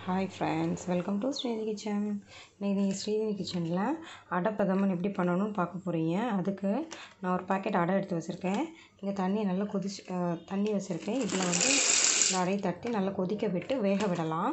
hi friends welcome to Srinidhi kitchen இன்னைக்கு நீங்கள் ஸ்ரீநிதி கிச்சனில் அடை பிரதமன் எப்படி பண்ணணும்னு பார்க்க போகிறீங்க அதுக்கு நான் ஒரு பாக்கெட் அடை எடுத்து வச்சுருக்கேன் இங்கே தண்ணி நல்லா கொதிச்சு அஹ், தண்ணி வச்சுருக்கேன் இதில் வந்து இந்த அடையை தட்டி நல்லா கொதிக்க விட்டு வேக விடலாம்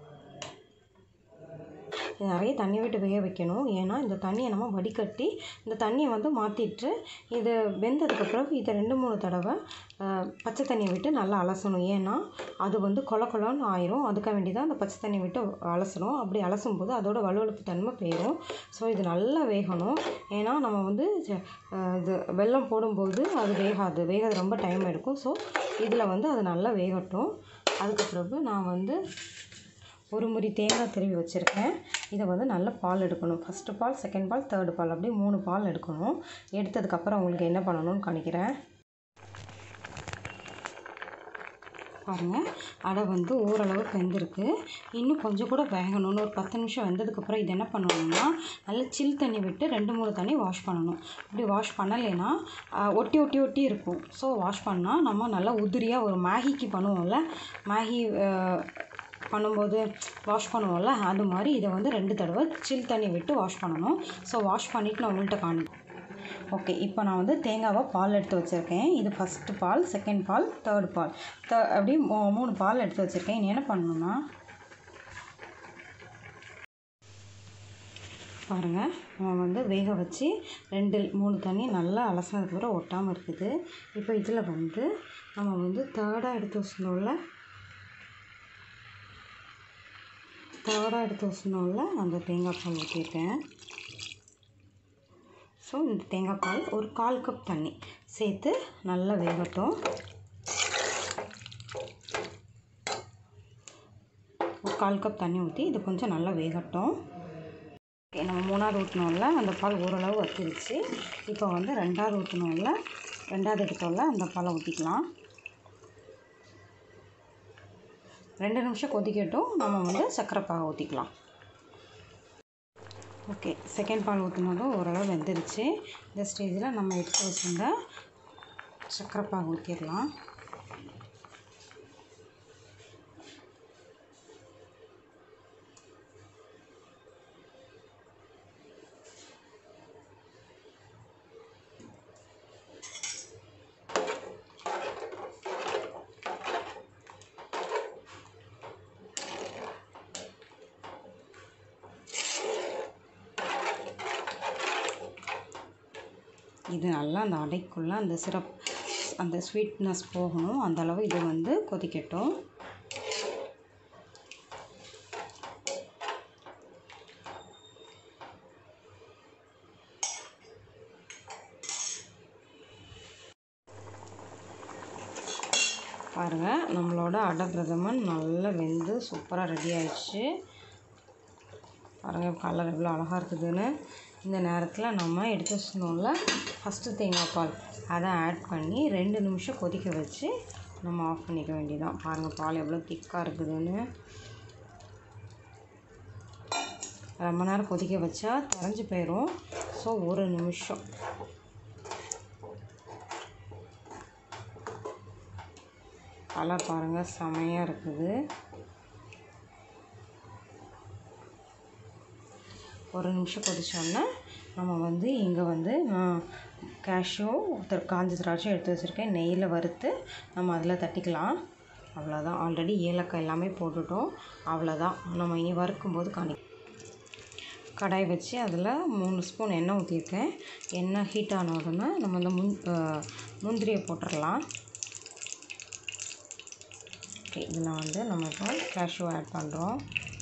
இது நிறைய தண்ணி விட்டு வேக வைக்கணும் ஏன்னா இந்த தண்ணியை நம்ம வடிகட்டி இந்த தண்ணியை வந்து மாற்றிட்டு இது வெந்ததுக்கு பிறகு இதை ரெண்டு மூணு தடவை அஹ், பச்சை தண்ணியை விட்டு நல்லா அலசணும் ஏன்னா அது வந்து கொல கொலன்னு ஆயிரும் அதுக்காக வேண்டி தான் அந்த பச்சை தண்ணியை விட்டு அலசணும் அப்படி அலசும் போது அதோட வலுவழுப்பு தன்மை போயிடும் ஸோ இது நல்லா வேகணும் ஏன்னா நம்ம வந்து ச- அஹ், இது வெல்லம் போடும்போது அது வேகாது வேகிறது ரொம்ப டைம் எடுக்கும் ஸோ இதில் வந்து அது நல்லா வேகட்டும் அதுக்கு பிறகு நான் வந்து ஒரு முறி தேங்காய் திருவி வச்சுருக்கேன் இதை வந்து நல்ல பால் எடுக்கணும் ஃபஸ்ட்டு பால் செகண்ட் பால் தேர்டு பால் அப்படி மூணு பால் எடுக்கணும் எடுத்ததுக்கப்புறம் உங்களுக்கு என்ன பண்ணணும்னு காணிக்கிறேன் பாருங்கள் அடை வந்து ஓரளவுக்கு வெந்திருக்கு இன்னும் கொஞ்சம் கூட வேகணும்னு ஒரு பத்து நிமிஷம் வெந்ததுக்கப்புறம் இது என்ன பண்ணணும்னா நல்லா சில் தண்ணி விட்டு ரெண்டு மூணு தண்ணி வாஷ் பண்ணணும் இப்படி வாஷ் பண்ணலைன்னா ஆஹ், ஒட்டி ஒட்டி ஒட்டி இருக்கும் ஸோ வாஷ் பண்ணால் நம்ம நல்லா உதிரியாக ஒரு மேகிக்கு பண்ணுவோம்ல மேகி ஆஹ், பண்ணும்போது வாஷ் பண்ணுவோம்ல அது மாதிரி இதை வந்து ரெண்டு தடவை சில் தண்ணி விட்டு வாஷ் பண்ணணும் ஸோ வாஷ் பண்ணிவிட்டு நான் உங்கள்கிட்ட காணி ஓகே இப்போ நான் வந்து தேங்காவை பால் எடுத்து வச்சுருக்கேன் இது ஃபஸ்ட்டு பால் செகண்ட் பால் தேர்ட் பால் த அப்படி மூ- மூணு பால் எடுத்து வச்சுருக்கேன் இனி என்ன பண்ணணும்னா பாருங்கள் நம்ம வந்து வேக வச்சு ரெண்டு மூணு தண்ணி நல்லா அலசினதுக்கு அப்புறம் ஒட்டாமல் இருக்குது இப்போ இதில் வந்து நம்ம வந்து தேர்டாக எடுத்து வச்சிருந்தோம்ல தேர்டாக எடுத்து வச்சிருந்தோம்ல அந்த தேங்காய் பால் ஊற்றிருக்கேன் ஸோ இந்த தேங்காய் பால் ஒரு கால் கப் தண்ணி சேர்த்து நல்லா வேகட்டும் ஒரு கால் கப் தண்ணி ஊற்றி இது கொஞ்சம் நல்லா வேகட்டும் ஓகே நம்ம மூணாவது ஊற்றினோம்ல அந்த பால் ஓரளவு வத்திருச்சு இப்போ வந்து ரெண்டாவது ஊற்றினோம்ல ரெண்டாவது எடுத்தோம்ல அந்த பாலை ஊற்றிக்கலாம் ரெண்டு நிமிஷம் கொதிக்கட்டும் நம்ம வந்து சர்க்கரை பாக ஊற்றிக்கலாம் ஓகே செகண்ட் பால் ஊற்றினதும் ஓரளவு வெந்துருச்சு இந்த ஸ்டேஜில் நம்ம எடுத்து வச்சிருந்த சர்க்கரை பாகு ஊற்றிடலாம் இது நல்லா அந்த அடைக்குள்ளே அந்த சிரப் அந்த ஸ்வீட்னஸ் போகணும் அந்த அளவு இது வந்து கொதிக்கட்டும் பாருங்கள் நம்மளோட அடை பிரதமன் நல்லா வெந்து சூப்பராக ரெடி ஆயிடுச்சு பாருங்கள் கலர் எவ்வளோ அழகாக இருக்குதுன்னு இந்த நேரத்தில் நம்ம எடுத்து வச்சிருந்தோம்ல ஃபஸ்ட்டு தேங்காய் பால் அதை ஆட் பண்ணி ரெண்டு நிமிஷம் கொதிக்க வச்சு நம்ம ஆஃப் பண்ணிக்க வேண்டியதான் பாருங்கள் பால் எவ்வளோ திக்காக இருக்குதுன்னு ரொம்ப நேரம் கொதிக்க வச்சா தெரிஞ்சு போயிடும் ஸோ ஒரு நிமிஷம் கலர் பாருங்கள் செமையாக இருக்குது ஒரு நிமிஷம் கொதிச்சோன்னா நம்ம வந்து இங்கே வந்து நான் கேஷ்யூ காஞ்ச திராட்சை எடுத்து வச்சுருக்கேன் நெய்யில் வறுத்து நம்ம அதில் தட்டிக்கலாம் அவ்வளோதான் ஆல்ரெடி ஏலக்காய் எல்லாமே போட்டுட்டோம் அவ்வளோதான் நம்ம இனி வறுக்கும்போது காணி கடாய் வச்சு அதில் மூணு ஸ்பூன் எண்ணெய் ஊற்றிருக்கேன் எண்ணெய் ஹீட் ஆன உடனே நம்ம இந்த முந் அஹ் முந்திரியை போட்டுடலாம் ஓகே இதில் வந்து நம்ம இப்போ கேஷ்யூ ஆட் பண்ணுறோம்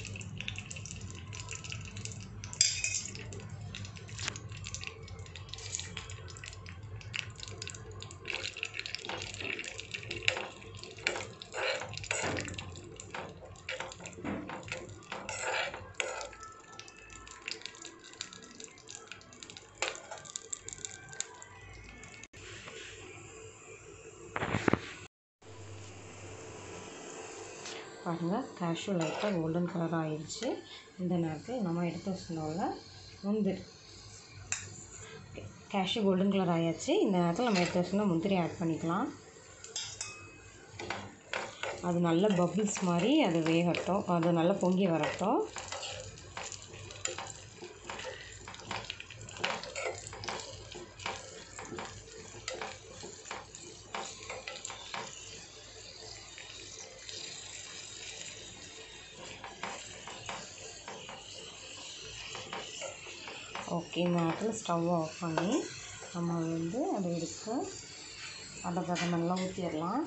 பாருங்கள் கேஷ்யூ லைட்டாக கோல்டன் கலர் ஆயிடுச்சு இந்த நேரத்தில் நம்ம எடுத்து வச்சிருந்தோம்ல முந்திரி கேஷ்யூ கோல்டன் கலர் ஆயாச்சு இந்த நேரத்தில் நம்ம எடுத்து வச்சிருந்த முந்திரி ஆட் பண்ணிக்கலாம் அது நல்ல பபிள்ஸ் மாதிரி அது வேகட்டும் அது நல்லா பொங்கி வரட்டும் ஓகே இந்த நேரத்தில் ஸ்டவ் ஆஃப் பண்ணி நம்ம வந்து அதை எடுத்து அதை அதை நல்லா ஊற்றிடலாம்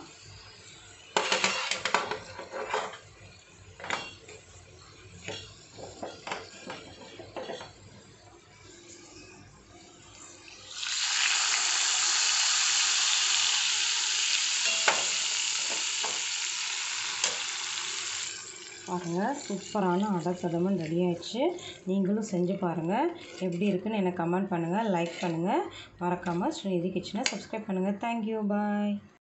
பாருங்கள் சூப்பரான அடை பிரதமன் ரெடி ஆயிடுச்சு நீங்களும் செஞ்சு பாருங்கள் எப்படி இருக்குன்னு எனக்கு கமெண்ட் பண்ணுங்கள் லைக் பண்ணுங்கள் மறக்காமல் ஸ்ரீநிதி கிச்சனை சப்ஸ்கிரைப் பண்ணுங்கள் தேங்க்யூ பாய்